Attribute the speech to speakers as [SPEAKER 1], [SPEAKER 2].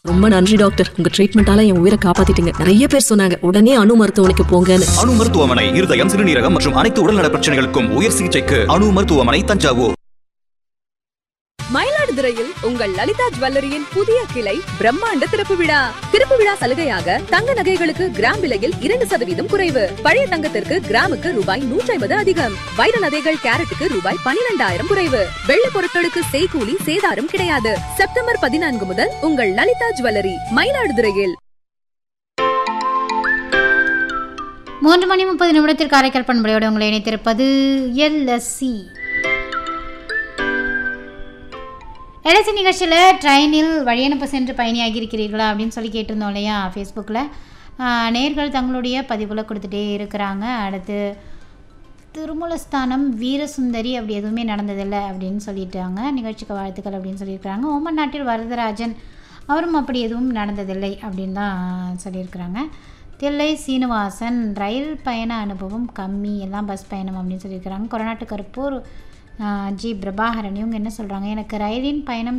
[SPEAKER 1] ரொம்ப நன்றி டாக்டர் உங்க ட்ரீட்மெண்டால என் உயிரை காப்பாத்திட்டீங்க நிறைய பேர் சொன்னாங்க உடனே அணு மருத்துவமனைக்கு போங்கன்னு
[SPEAKER 2] அணு மருத்துவமனை இருதயம் சிறுநீரகம் மற்றும் அனைத்து உடல்நல பிரச்சனைகளுக்கும் உயர் சிகிச்சைக்கு அணு மருத்துவமனை தஞ்சாவூர்
[SPEAKER 3] மயிலாடுதுறையில் உங்கள் லலிதா ஜுவல்லரியின் புதிய கிளை பிரம்மாண்ட திறப்பு விழா திறப்பு விழா சலுகையாக தங்க நகைகளுக்கு கிராம் விலையில் இரண்டு சதவீதம் குறைவு பழைய தங்கத்திற்கு கிராமுக்கு ரூபாய் நூற்றி ஐம்பது அதிகம் வைர நகைகள் கேரட்டுக்கு ரூபாய் பனிரெண்டாயிரம் குறைவு வெள்ளி பொருட்களுக்கு செய்கூலி சேதாரம் கிடையாது செப்டம்பர் பதினான்கு முதல் உங்கள் லலிதா ஜுவல்லரி மயிலாடுதுறையில்
[SPEAKER 4] மூன்று மணி முப்பது நிமிடத்திற்கு அரைக்கல் பண்பலையோடு உங்களை இணைத்திருப்பது எல்எஸ்சி எல்எஸ்சி நிகழ்ச்சியில் ட்ரெயினில் வழியனுப்ப சென்று பயணியாகி இருக்கிறீர்களா அப்படின்னு சொல்லி கேட்டிருந்தோம் இல்லையா ஃபேஸ்புக்கில் நேர்கள் தங்களுடைய பதிவுகளை கொடுத்துட்டே இருக்கிறாங்க அடுத்து திருமூலஸ்தானம் வீரசுந்தரி அப்படி எதுவுமே நடந்ததில்லை அப்படின்னு சொல்லிட்டாங்க நிகழ்ச்சிக்கு வாழ்த்துக்கள் அப்படின்னு சொல்லியிருக்கிறாங்க ஓமன் நாட்டில் வரதராஜன் அவரும் அப்படி எதுவும் நடந்ததில்லை அப்படின்னு தான் சொல்லியிருக்கிறாங்க தில்லை சீனிவாசன் ரயில் பயண அனுபவம் கம்மி எல்லாம் பஸ் பயணம் அப்படின்னு சொல்லியிருக்கிறாங்க கொரநாட்டு கருப்பூர் ஆஹ், ஜி பிரபாகரன் இவங்க என்ன சொல்கிறாங்க எனக்கு ரயிலின் பயணம்